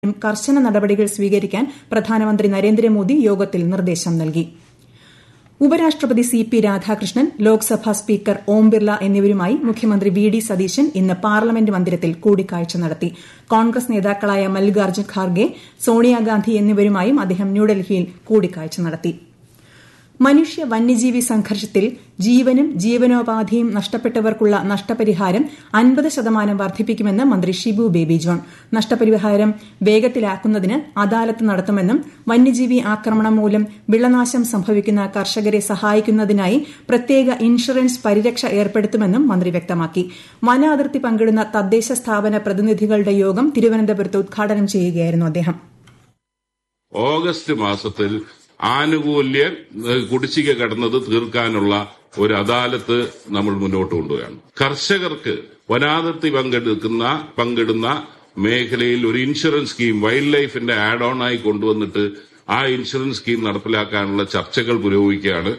കർശന നടപടികൾ സ്വീകരിക്കാൻ പ്രധാനമന്ത്രി നരേന്ദ്രമോദി യോഗത്തിൽ നിർദ്ദേശം നൽകി ഉപരാഷ്ട്രപതി C P Radhakrishnan Lok Sabha speaker Om Birla എന്നിവരുമായി മുഖ്യമന്ത്രി വി ഡി സതീശൻ ഇന്ന് പാർലമെന്റ് മന്ദിരത്തിൽ കൂടിക്കാഴ്ച നടത്തി കോൺഗ്രസ് നേതാക്കളായ മല്ലികാർജ്ജുൻ ഖാർഗെ സോണിയാഗാന്ധി എന്നിവരുമായും അദ്ദേഹം ന്യൂഡൽഹിയിൽ കൂടിക്കാഴ്ച നടത്തി മനുഷ്യ വന്യജീവി സംഘർഷത്തിൽ ജീവനും ജീവനോപാധിയും നഷ്ടപ്പെട്ടവർക്കുള്ള നഷ്ടപരിഹാരം അൻപത് ശതമാനം വർദ്ധിപ്പിക്കുമെന്ന് മന്ത്രി ഷിബു ബേബി ജോൺ നഷ്ടപരിഹാരം വേഗത്തിലാക്കുന്നതിന് അദാലത്ത് നടത്തുമെന്നും വന്യജീവി ആക്രമണം മൂലം വിളനാശം സംഭവിക്കുന്ന കർഷകരെ സഹായിക്കുന്നതിനായി പ്രത്യേക ഇൻഷുറൻസ് പരിരക്ഷ ഏർപ്പെടുത്തുമെന്നും മന്ത്രി വ്യക്തമാക്കി വന അതിർത്തി പങ്കിടുന്ന തദ്ദേശ സ്ഥാപന പ്രതിനിധികളുടെ യോഗം തിരുവനന്തപുരത്ത് ഉദ്ഘാടനം ചെയ്യുകയായിരുന്നു അദ്ദേഹം ഓഗസ്റ്റ് മാസത്തിൽ ആനുകൂല്യ കുടിശ്ശിക കടന്നത് തീർക്കാനുള്ള ഒരു അദാലത്ത് നമ്മൾ മുന്നോട്ട് കൊണ്ടുവരികയാണ് കർഷകർക്ക് വനാതിർത്തി പങ്കെടുക്കുന്ന പങ്കിടുന്ന മേഖലയിൽ ഒരു ഇൻഷുറൻസ് സ്കീം വൈൽഡ് ലൈഫിന്റെ ആഡ് ഓൺ ആയി കൊണ്ടുവന്നിട്ട് ആ ഇൻഷുറൻസ് സ്കീം നടപ്പിലാക്കാനുള്ള ചർച്ചകൾ പുരോഗമിക്കുകയാണ്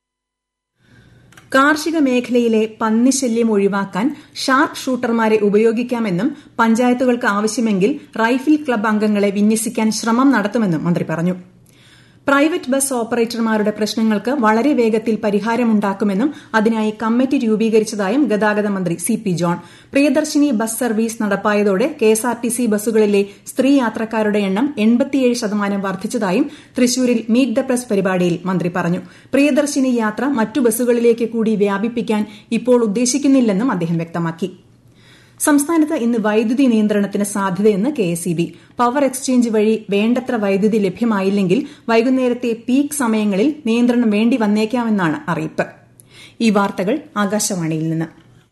കാർഷിക മേഖലയിലെ പന്നിശല്യം ഒഴിവാക്കാൻ ഷാർപ്പ് ഷൂട്ടർമാരെ ഉപയോഗിക്കാമെന്നും പഞ്ചായത്തുകൾക്ക് ആവശ്യമെങ്കിൽ റൈഫിൾ ക്ലബ് അംഗങ്ങളെ വിന്യസിക്കാൻ ശ്രമം നടത്തുമെന്നും മന്ത്രി പറഞ്ഞു പ്രൈവറ്റ് ബസ് ഓപ്പറേറ്റർമാരുടെ പ്രശ്നങ്ങൾക്ക് വളരെ വേഗത്തിൽ പരിഹാരമുണ്ടാക്കുമെന്നും അതിനായി കമ്മിറ്റി രൂപീകരിച്ചതായും ഗതാഗത മന്ത്രി C P John Priyadarshini bus service നടപ്പായതോടെ കെഎസ്ആർടിസി ബസ്സുകളിലെ സ്ത്രീ യാത്രക്കാരുടെ എണ്ണം എൺപത്തിയേഴ് ശതമാനം വർദ്ധിച്ചതായും തൃശൂരിൽ മീറ്റ് ദ പ്രസ് പരിപാടിയിൽ മന്ത്രി പറഞ്ഞു പ്രിയദർശിനി യാത്ര മറ്റു ബസ്സുകളിലേക്ക് കൂടി വ്യാപിപ്പിക്കാൻ ഇപ്പോൾ ഉദ്ദേശിക്കുന്നില്ലെന്നും അദ്ദേഹം വ്യക്തമാക്കി സംസ്ഥാനത്ത് ഇന്ന് വൈദ്യുതി നിയന്ത്രണത്തിന് സാധ്യതയെന്ന് K S E B power exchange വഴി വേണ്ടത്ര വൈദ്യുതി ലഭ്യമായില്ലെങ്കിൽ വൈകുന്നേരത്തെ പീക്ക് സമയങ്ങളിൽ നിയന്ത്രണം വേണ്ടി വന്നേക്കാമെന്നാണ് അറിയിപ്പ് ഈ വാർത്തകൾ ആകാശവാണിയിൽ നിന്ന്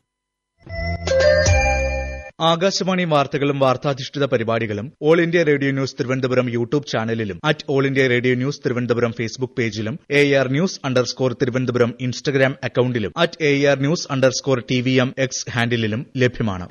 ആകാശവാണി വാർത്തകളും വാർത്താധിഷ്ഠിത പരിപാടികളും all India radio news Thiruvananthapuram YouTube ചാനലിലും at all India radio news Thiruvananthapuram Facebook പേജിലും A R news underscore Thiruvananthapuram Instagram അക്കൌണ്ടിലും at A R news underscore T V M X ഹാൻഡിലും ലഭ്യമാണ്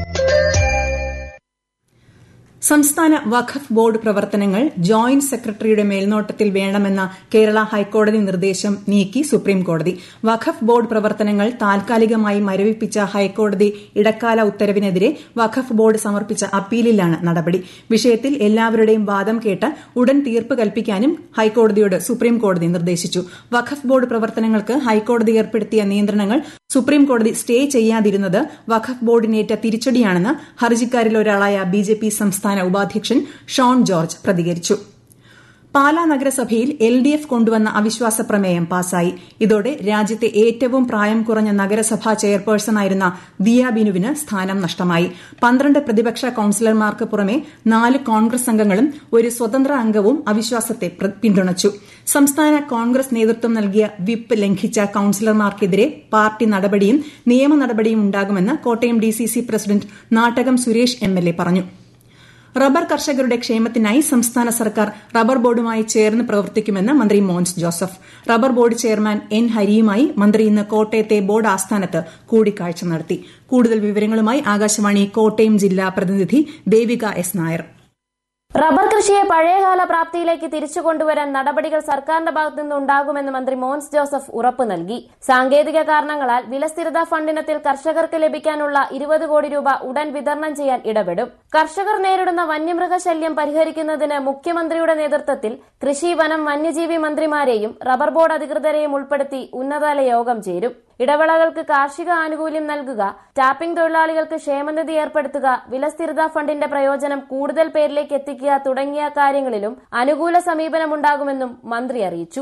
സംസ്ഥാന വഖഫ് ബോർഡ് പ്രവർത്തനങ്ങൾ ജോയിന്റ് സെക്രട്ടറിയുടെ മേൽനോട്ടത്തിൽ വേണമെന്ന കേരള ഹൈക്കോടതി നിർദ്ദേശം നീക്കി സുപ്രീംകോടതി വഖഫ് ബോർഡ് പ്രവർത്തനങ്ങൾ താൽക്കാലികമായി മരവിപ്പിച്ച ഹൈക്കോടതി ഇടക്കാല ഉത്തരവിനെതിരെ വഖഫ് ബോർഡ് സമർപ്പിച്ച അപ്പീലിലാണ് നടപടി വിഷയത്തിൽ എല്ലാവരുടെയും വാദം കേട്ട് ഉടൻ തീർപ്പ് കൽപ്പിക്കാനും ഹൈക്കോടതിയോട് സുപ്രീംകോടതി നിർദ്ദേശിച്ചു വഖഫ് ബോർഡ് പ്രവർത്തനങ്ങൾക്ക് ഹൈക്കോടതി ഏർപ്പെടുത്തിയ നിയന്ത്രണങ്ങൾ സുപ്രീംകോടതി സ്റ്റേ ചെയ്യാതിരുന്നത് വഖഫ് ബോർഡിനേറ്റ തിരിച്ചടിയാണെന്ന് ഹർജിക്കാരിൽ ഒരാളായ ബിജെപി സംസ്ഥാന ഉപാധ്യക്ഷൻ ഷോൺ ജോർജ് പ്രതികരിച്ചു പാലാ നഗരസഭയിൽ എൽ ഡി എഫ് കൊണ്ടുവന്ന അവിശ്വാസ പ്രമേയം പാസായി ഇതോടെ രാജ്യത്തെ ഏറ്റവും പ്രായം കുറഞ്ഞ നഗരസഭാ ചെയർപേഴ്സണായിരുന്ന ദിയ ബിനുവിന് സ്ഥാനം നഷ്ടമായി പന്ത്രണ്ട് പ്രതിപക്ഷ കൌൺസിലർമാർക്ക് പുറമെ നാല് കോൺഗ്രസ് അംഗങ്ങളും ഒരു സ്വതന്ത്ര അംഗവും അവിശ്വാസത്തെ പിന്തുണച്ചു സംസ്ഥാന കോൺഗ്രസ് നേതൃത്വം നൽകിയ വിപ്പ് ലംഘിച്ച കൌൺസിലർമാർക്കെതിരെ പാർട്ടി നടപടിയും നിയമ നടപടിയും ഉണ്ടാകുമെന്ന് Kottayam DCC president Nattakam Suresh MLA പറഞ്ഞു റബ്ബർ കർഷകരുടെ ക്ഷേമത്തിനായി സംസ്ഥാന സർക്കാർ റബ്ബർ ബോർഡുമായി ചേർന്ന് പ്രവർത്തിക്കുമെന്ന് മന്ത്രി Mons Joseph rubber board chairman N ഹരിയുമായി മന്ത്രി ഇന്ന് കോട്ടയത്തെ ബോർഡ് ആസ്ഥാനത്ത് കൂടിക്കാഴ്ച നടത്തി കൂടുതൽ വിവരങ്ങളുമായി ആകാശവാണി കോട്ടയം ജില്ലാ പ്രതിനിധി ദേവിക എസ് നായർ റബ്ബർ കൃഷിയെ പഴയകാല പ്രാപ്തിയിലേക്ക് തിരിച്ചു കൊണ്ടുവരാൻ നടപടികൾ സർക്കാരിന്റെ ഭാഗത്തു നിന്നുണ്ടാകുമെന്ന് മന്ത്രി മോൻസ് ജോസഫ് ഉറപ്പ് നൽകി സാങ്കേതിക കാരണങ്ങളാൽ വിലസ്ഥിരതാ ഫണ്ടിനത്തിൽ കർഷകർക്ക് ലഭിക്കാനുള്ള ഇരുപത് കോടി രൂപ ഉടൻ വിതരണം ചെയ്യാൻ ഇടപെടും കർഷകർ നേരിടുന്ന വന്യമൃഗശല്യം പരിഹരിക്കുന്നതിന് മുഖ്യമന്ത്രിയുടെ നേതൃത്വത്തിൽ കൃഷി വനം വന്യജീവി മന്ത്രിമാരെയും റബ്ബർ ബോർഡ് അധികൃതരെയും ഉൾപ്പെടുത്തി ഉന്നതതല യോഗം ചേരും ഇടവേളകൾക്ക് കാർഷിക ആനുകൂല്യം നൽകുക ടാപ്പിംഗ് തൊഴിലാളികൾക്ക് ക്ഷേമനിധി ഏർപ്പെടുത്തുക വിലസ്ഥിരതാ ഫണ്ടിന്റെ പ്രയോജനം കൂടുതൽ പേരിലേക്ക് എത്തിക്കുക തുടങ്ങിയ കാര്യങ്ങളിലും അനുകൂല സമീപനമുണ്ടാകുമെന്നും മന്ത്രി അറിയിച്ചു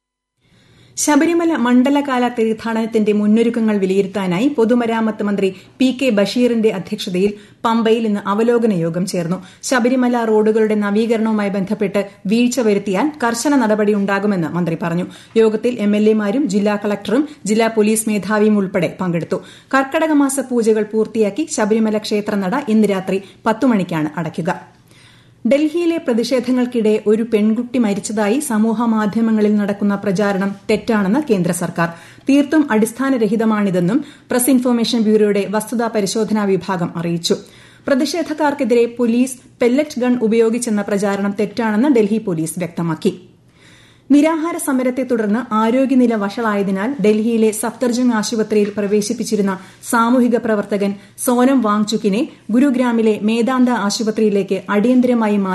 ശബരിമല മണ്ഡലകാല തീർത്ഥാടനത്തിന്റെ മുന്നൊരുക്കങ്ങൾ വിലയിരുത്താനായി പൊതുമരാമത്ത് മന്ത്രി പി കെ ബഷീറിന്റെ അധ്യക്ഷതയിൽ പമ്പയിൽ ഇന്ന് അവലോകന യോഗം ചേർന്നു ശബരിമല റോഡുകളുടെ നവീകരണവുമായി ബന്ധപ്പെട്ട് വീഴ്ച വരുത്തിയാൽ കർശന നടപടി ഉണ്ടാകുമെന്ന് മന്ത്രി പറഞ്ഞു യോഗത്തിൽ എംഎൽഎമാരും ജില്ലാ കളക്ടറും ജില്ലാ പോലീസ് മേധാവിയും ഉൾപ്പെടെ പങ്കെടുത്തു കർക്കടകമാസ പൂജകൾ പൂർത്തിയാക്കി ശബരിമല ക്ഷേത്രനട ഇന്ന് രാത്രി പത്തുമണിക്കാണ് അടയ്ക്കുക ഡൽഹിയിലെ പ്രതിഷേധങ്ങൾക്കിടെ ഒരു പെൺകുട്ടി മരിച്ചതായി സമൂഹമാധ്യമങ്ങളിൽ നടക്കുന്ന പ്രചാരണം തെറ്റാണെന്ന് കേന്ദ്ര സർക്കാർ തീർത്തും അടിസ്ഥാനരഹിതമാണിതെന്നും പ്രസ് ഇൻഫർമേഷൻ ബ്യൂറോയുടെ വസ്തുതാ പരിശോധനാ വിഭാഗം അറിയിച്ചു പ്രതിഷേധക്കാർക്കെതിരെ പോലീസ് പെല്ലറ്റ് ഗൺ ഉപയോഗിച്ചെന്ന പ്രചാരണം തെറ്റാണെന്ന് ഡൽഹി പോലീസ് വ്യക്തമാക്കി നിരാഹാര സമരത്തെ തുടർന്ന് ആരോഗ്യനില വഷളായതിനാൽ ഡൽഹിയിലെ സഫ്ദർജംഗ് ആശുപത്രിയിൽ പ്രവേശിപ്പിച്ചിരുന്ന സാമൂഹിക പ്രവർത്തകൻ സോനം വാങ്ചുക്കിനെ ഗുരുഗ്രാമിലെ മേദാന്ത ആശുപത്രിയിലേക്ക് അടിയന്തരമായി